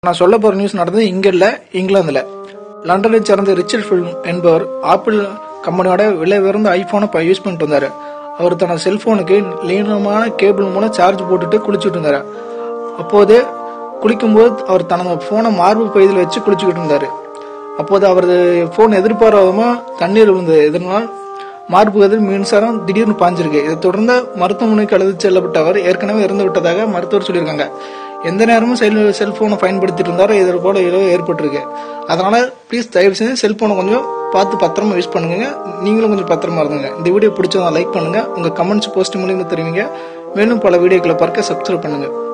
நான் சொல்ல போற நியூஸ் நடந்தது இங்க இல்ல இங்கிலாந்துல லண்டனை சேர்ந்த ரிச்சர்ட் ஃபில்ம் என்பவர் ஆப்பிள் கம்பெனியோட விலை உயர்ந்த ஐபோனை இப்போ யூஸ் பண்ணிட்டு வந்தாரு அவர் தனது செல்போனுக்கு லீனமான கேபிள் மூலம் சார்ஜ் போட்டுட்டு குளிச்சுட்டு இருந்தாரு அப்போது குளிக்கும்போது அவர் தனது போனை மார்பு பகுதியில் வச்சு குளிச்சுக்கிட்டு இருந்தாரு அப்போது அவரது போன் எதிர்பாராதமா தண்ணீர் விழுந்தது இதனால் மார்பு பகுதியில் மின்சாரம் திடீர்னு பாஞ்சிருக்கு இதை தொடர்ந்து மருத்துவமனைக்கு அழைத்து செல்லப்பட்ட அவர் ஏற்கனவே இறந்து விட்டதாக மருத்துவர் சொல்லியிருக்காங்க எந்த நேரமும் செல் செல்போனை பயன்படுத்திட்டு இருந்தாரோ இது போல இழவு ஏற்பட்டிருக்கு அதனால ப்ளீஸ் தயவு செஞ்சு செல்போனை கொஞ்சம் பார்த்து பத்திரமா யூஸ் பண்ணுங்க நீங்களும் கொஞ்சம் பத்திரமா இருந்துங்க இந்த வீடியோ பிடிச்சதா லைக் பண்ணுங்க உங்க கமெண்ட்ஸ் போஸ்ட் மூலியமா தெரிவிங்க மேலும் பல வீடியோக்களை பார்க்க சப்ஸ்கிரைப் பண்ணுங்க